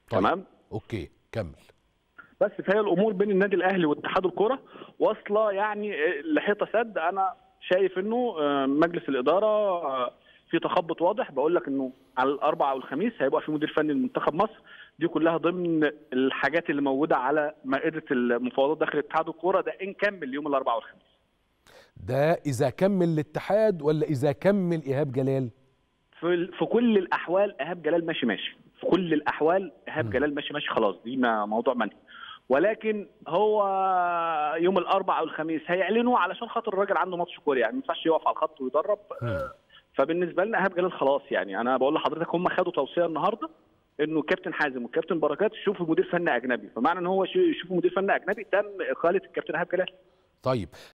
طيب. تمام اوكي كمل بس فهي الامور بين النادي الاهلي واتحاد الكره واصله يعني لحيطه سد انا شايف انه آه، مجلس الاداره آه، في تخبط واضح بقول لك انه على الاربعاء والخميس هيبقى في مدير فني لمنتخب مصر دي كلها ضمن الحاجات اللي موجوده على مائده المفاوضات داخل اتحاد الكوره ده ان كمل يوم الاربعاء والخميس ده اذا كمل الاتحاد ولا اذا كمل ايهاب جلال في في كل الاحوال ايهاب جلال ماشي ماشي في كل الاحوال ايهاب مم. جلال ماشي ماشي خلاص دي ما موضوع منهي ولكن هو يوم الاربعاء او الخميس هيعلنوا علشان خاطر الراجل عنده ماتش كوري يعني ما ينفعش يقف على الخط ويدرب مم. فبالنسبه لنا ايهاب جلال خلاص يعني انا بقول لحضرتك هم خدوا توصيه النهارده انه كابتن حازم والكابتن بركات يشوفوا مدير فني اجنبي فمعنى ان هو يشوفوا مدير فني اجنبي تم اقاله الكابتن ايهاب جلال طيب